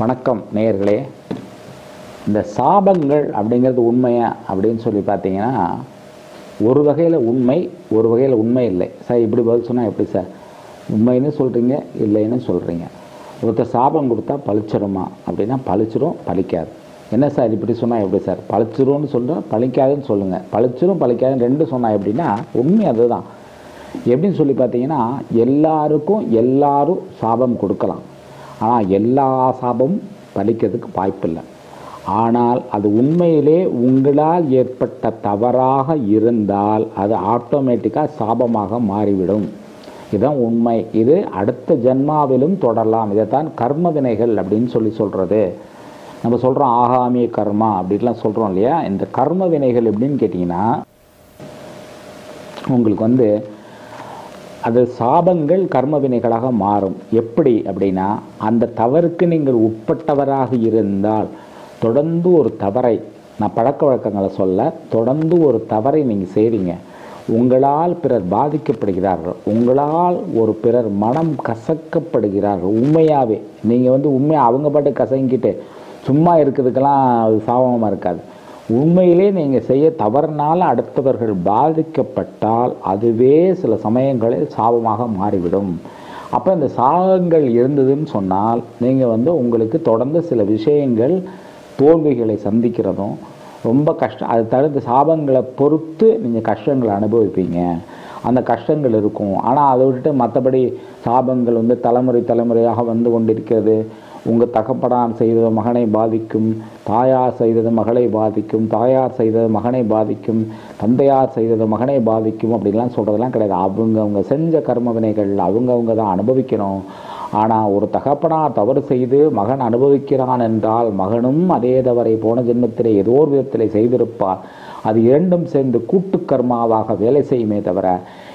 வணக்கம் நேயர்களே இந்த சாபங்கள் அப்படிங்கிறது உண்மையா அப்படின்னு சொல்லி பார்த்தீங்கன்னா ஒரு வகையில் உண்மை ஒரு வகையில் உண்மை இல்லை சார் இப்படி பதில் சொன்னால் எப்படி சார் உண்மைன்னு சொல்கிறீங்க இல்லைன்னு சொல்கிறீங்க ஒருத்தர் சாபம் கொடுத்தா பழிச்சிருமா அப்படின்னா பழிச்சிரும் பழிக்காது என்ன சார் இப்படி சொன்னால் எப்படி சார் பழிச்சிரும்னு சொல்கிறேன் பழிக்காதுன்னு சொல்லுங்கள் பழிச்சிரும் பழிக்காதுன்னு ரெண்டு சொன்னால் எப்படின்னா உண்மை அதுதான் எப்படின்னு சொல்லி பார்த்தீங்கன்னா எல்லாருக்கும் எல்லாரும் சாபம் கொடுக்கலாம் ஆனால் எல்லா சாபமும் பலிக்கிறதுக்கு வாய்ப்பில்லை ஆனால் அது உண்மையிலே உங்களால் ஏற்பட்ட தவறாக இருந்தால் அது ஆட்டோமேட்டிக்காக சாபமாக மாறிவிடும் இதுதான் உண்மை இது அடுத்த ஜென்மாவிலும் தொடரலாம் இதைத்தான் கர்ம வினைகள் அப்படின்னு சொல்லி சொல்கிறது நம்ம சொல்கிறோம் ஆகாமிய கர்மா அப்படின்லாம் சொல்கிறோம் இல்லையா இந்த கர்ம வினைகள் எப்படின்னு கேட்டிங்கன்னா உங்களுக்கு வந்து அது சாபங்கள் கர்ம வினைகளாக மாறும் எப்படி அப்படின்னா அந்த தவறுக்கு நீங்கள் உட்பட்டவராக இருந்தால் தொடர்ந்து ஒரு தவறை நான் பழக்க வழக்கங்களை சொல்ல தொடர்ந்து ஒரு தவறை நீங்கள் செய்கிறீங்க உங்களால் பிறர் பாதிக்கப்படுகிறார்கள் உங்களால் ஒரு பிறர் மனம் கசக்கப்படுகிறார்கள் உண்மையாகவே நீங்கள் வந்து உண்மையாக அவங்க பாட்டு கசங்கிட்டு சும்மா இருக்கிறதுக்கெல்லாம் அது சாபமாக இருக்காது உண்மையிலே நீங்கள் செய்ய தவறுனால அடுத்தவர்கள் பாதிக்கப்பட்டால் அதுவே சில சமயங்களில் சாபமாக மாறிவிடும் அப்போ இந்த சாபங்கள் இருந்ததுன்னு சொன்னால் நீங்கள் வந்து உங்களுக்கு தொடர்ந்து சில விஷயங்கள் தோல்விகளை சந்திக்கிறதும் ரொம்ப கஷ்டம் அது தவிர்த்து சாபங்களை பொறுத்து நீங்கள் கஷ்டங்களை அனுபவிப்பீங்க அந்த கஷ்டங்கள் இருக்கும் ஆனால் அதை விட்டுட்டு மற்றபடி சாபங்கள் வந்து தலைமுறை தலைமுறையாக வந்து கொண்டிருக்கிறது உங்கள் தகப்பனார் செய்தது மகனை பாதிக்கும் தாயார் செய்தது மகளை பாதிக்கும் தாயார் செய்தது மகனை பாதிக்கும் தந்தையார் செய்தது மகனை பாதிக்கும் அப்படின்லாம் சொல்கிறதெல்லாம் கிடையாது அவங்க அவங்க செஞ்ச கர்ம வினைகள் அவங்கவுங்க தான் அனுபவிக்கணும் ஆனால் ஒரு தகப்பனார் தவறு செய்து மகன் அனுபவிக்கிறான் என்றால் மகனும் அதே தவறை போன ஜென்மத்திலே ஏதோ ஒரு விதத்திலே செய்திருப்பார் அது இரண்டும் சேர்ந்து கூட்டு கர்மாவாக வேலை செய்யுமே தவிர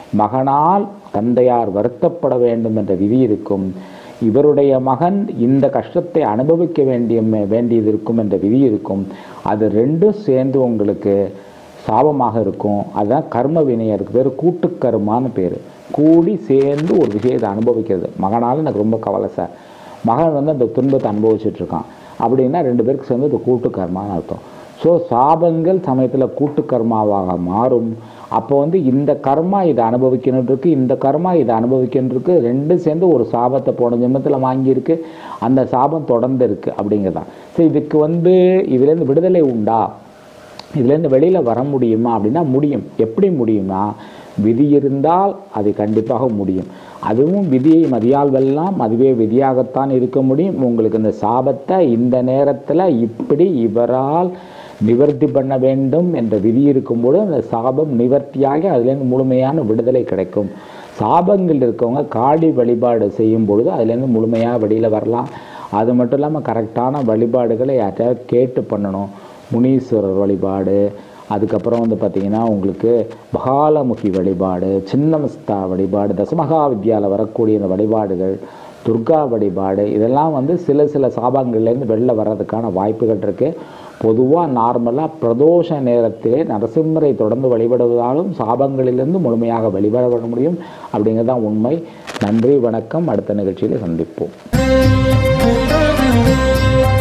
மகனால் தந்தையார் வருத்தப்பட வேண்டும் என்ற விதி இருக்கும் இவருடைய மகன் இந்த கஷ்டத்தை அனுபவிக்க வேண்டிய வேண்டியது இருக்கும் என்ற விதி இருக்கும் அது ரெண்டும் சேர்ந்து உங்களுக்கு சாபமாக இருக்கும் அதுதான் கர்ம வினையருக்கு பேர் கூட்டு கர்மான்னு பேர் கூடி சேர்ந்து ஒரு விஷயத்தை அனுபவிக்கிறது மகனால் எனக்கு ரொம்ப கவலை சார் மகன் வந்து அந்த துன்பத்தை அனுபவிச்சுட்டு இருக்கான் அப்படின்னா ரெண்டு பேருக்கு சேர்ந்து இது கூட்டு கர்மான்னு அர்த்தம் ஸோ சாபங்கள் சமயத்தில் கூட்டு கர்மாவாக மாறும் அப்போ வந்து இந்த கர்மா இதை அனுபவிக்கணுன்றிருக்கு இந்த கர்மா இதை அனுபவிக்கணுன்றிருக்கு ரெண்டும் சேர்ந்து ஒரு சாபத்தை போன ஜென்மத்தில் வாங்கியிருக்கு அந்த சாபம் தொடர்ந்து இருக்குது அப்படிங்கிறதான் ஸோ இதுக்கு வந்து இதுலேருந்து விடுதலை உண்டா இதுலேருந்து வெளியில் வர முடியுமா அப்படின்னா முடியும் எப்படி முடியுமா விதி இருந்தால் அது கண்டிப்பாக முடியும் அதுவும் விதியை மதியால் வெல்லாம் அதுவே விதியாகத்தான் இருக்க முடியும் உங்களுக்கு இந்த சாபத்தை இந்த நேரத்தில் இப்படி இவரால் நிவர்த்தி பண்ண வேண்டும் என்ற விதி இருக்கும்போது அந்த சாபம் நிவர்த்தியாகி அதுலேருந்து முழுமையான விடுதலை கிடைக்கும் சாபங்கள் இருக்கவங்க காளி வழிபாடு செய்யும் பொழுது அதுலேருந்து முழுமையாக வெளியில் வரலாம் அது மட்டும் இல்லாமல் கரெக்டான வழிபாடுகளை யார்கிட்ட கேட்டு பண்ணணும் முனீஸ்வரர் வழிபாடு அதுக்கப்புறம் வந்து பார்த்திங்கன்னா உங்களுக்கு பகாலமுகி வழிபாடு சின்னமஸ்தா வழிபாடு தசமகா வித்யாவில் வரக்கூடிய இந்த வழிபாடுகள் துர்கா வழிபாடு இதெல்லாம் வந்து சில சில சாபங்கள்லேருந்து வெளில வர்றதுக்கான வாய்ப்புகள் இருக்குது பொதுவாக நார்மலாக பிரதோஷ நேரத்திலே நரசிம்மரை தொடர்ந்து வழிபடுவதாலும் சாபங்களிலிருந்து முழுமையாக வெளிவர முடியும் அப்படிங்கிறது தான் உண்மை நன்றி வணக்கம் அடுத்த நிகழ்ச்சியில் சந்திப்போம்